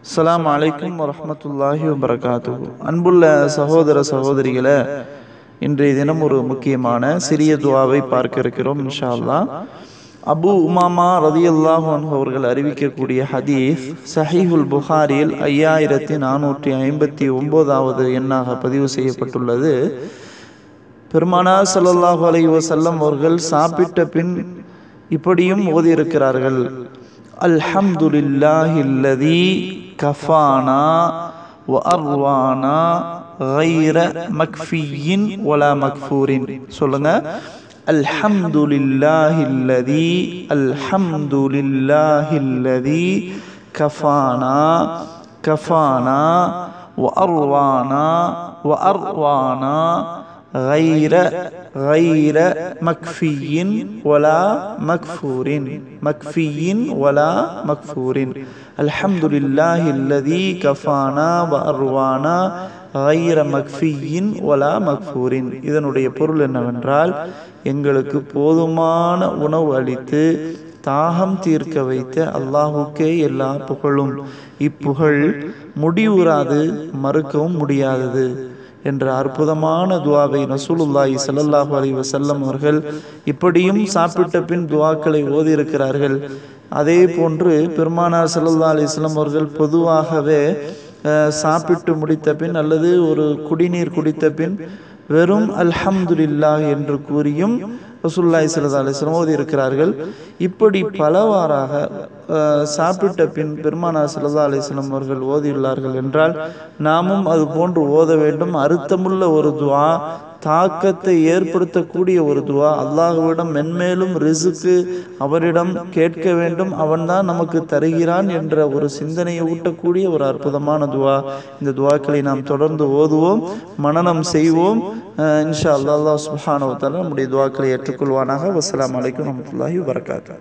அஸ்ஸலாமு அலைக்கும் வரஹ்மத்துல்லாஹி வபரகாத்து அன்புள்ள சகோதர சகோதரிகளே இன்றைய தினம் ஒரு முக்கியமான சிறிய துவாவை பார்க்க இருக்கிறோம் இன்ஷா அல்லாஹ் அபு உமாமா ரதியல்லாஹு அன்ஹு அவர்கள் அறிவிக்கக்கூடிய ஹதீஸ் சஹீஹுல் புகாரியில் ஐயாயிரத்தி நானூற்றி ஐம்பத்தி ஒன்பதாவது எண்ணாக பதிவு செய்யப்பட்டுள்ளது பெருமானா ஸல்லல்லாஹு அலைஹி வஸல்லம் அவர்கள் சாப்பிட்ட பின் இப்படியும் ஓதியிருக்கிறார்கள் அல்ஹம்துலில்லாஹில்லதி கஃபானா வஅர்வானா غير مكفي ولا مكفور சொல்லுங்க الحمد لله الذي الحمد لله الذي كفانا كفانا وأروانا وأروانا غير غير مكفي ولا مكفور مكفي ولا مكفور الحمد لله الذي كفانا وأروانا غير مكفي ولا مكفور இதனுடைய பொருள் என்னவென்றால் எங்களுக்கு போதுமான உணவு அளித்து தாகம் தீர்க்க வைத்த அல்லாஹுக்கே எல்லா புகழும் இப்புகழ் முடிவுறாது மறுக்கவும் முடியாதது என்ற அற்புதமான துவாவை ரசூலுல்லாஹி ஸல்லல்லாஹு அலைஹி வஸல்லம் அவர்கள் இப்படியும் சாப்பிட்ட பின் துவாக்களை ஓதியிருக்கிறார்கள் அதே போன்று பெருமானார் ஸல்லல்லாஹு அலைஹி வஸல்லம் அவர்கள் பொதுவாகவே சாப்பிட்டு முடித்த பின் அல்லது ஒரு குடிநீர் குடித்த பின் வெறும் அல்ஹம்துலில்லாஹ் என்று கூறியும் ரசூல்லாய் சல்லா அலிஸ்லாம் ஓதி இருக்கிறார்கள் இப்படி பலவாறாக சாப்பிட்ட பின் பெருமானார் சல்லா அலிஸ்லாம் அவர்கள் ஓதியுள்ளார்கள் என்றால் நாமும் அது போன்று ஓத வேண்டும் அர்த்தமுள்ள ஒரு துவா தாக்கத்தை ஏற்படுத்தக்கூடிய ஒரு துவா அல்லாஹுவிடம் மென்மேலும் ரிசுக்கு அவரிடம் கேட்க வேண்டும் அவன்தான் நமக்கு தருகிறான் என்ற ஒரு சிந்தனையை ஊட்டக்கூடிய ஒரு அற்புதமான துவா இந்த துவாக்களை நாம் தொடர்ந்து ஓதுவோம் மனநம் செய்வோம் இன்ஷா அல்லா அல்லா சுஹானவத்தால நம்முடைய துவாக்களை ஏற்றுக்கொள்வானாக வசலாம் அலைக்கும் வரமத்துல்லாஹி வரகாத்து